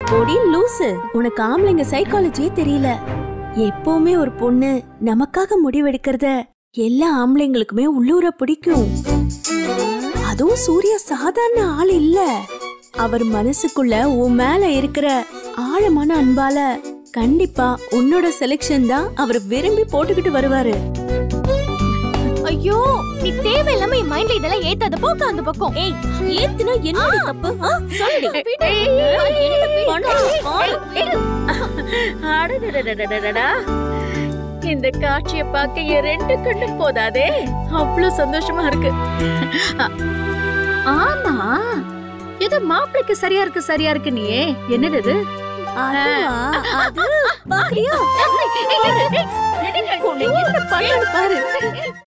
பொடி லூசு உனக்கு ஆம்பளைங்க சைக்காலஜியே தெரியல எப்பவுமே ஒரு பொண்ணு நமக்காக முடிவெடுக்கிறத எல்லா ஆம்பளைங்களுக்குமே உள்ளூர பிடிக்கும் அதுவும் சூர்யா சாதாரண ஆள் இல்ல அவர் மனசுக்குள்ள உன் மேல இருக்கிற ஆழமான அன்பால கண்டிப்பா உன்னோட செலெக்ஷன் தான் அவர் விரும்பி போட்டுக்கிட்டு வருவாரு ஐயோ நீ தேவையில்லாம என் மைண்ட்ல இதெல்லாம் ஏத்தாத போக்க அந்த பக்கம் ஏய் ஏத்துனா என்ன தப்பு ஆ, சொல்லுடி அடடடடடடடா. இந்த காட்சிய பார்க்க என் ரெண்டு கண்ணும் போதாதே அவ்வளவு சந்தோஷமா இருக்கு அ- ஆமா ஏதோ மாப்பிளைக்கு சரியா இருக்கு சரியா இருக்கு நீயே என்னது இது அதுவா? அது பாக்குறியா உன்னை என்ன பண்ணு பாரு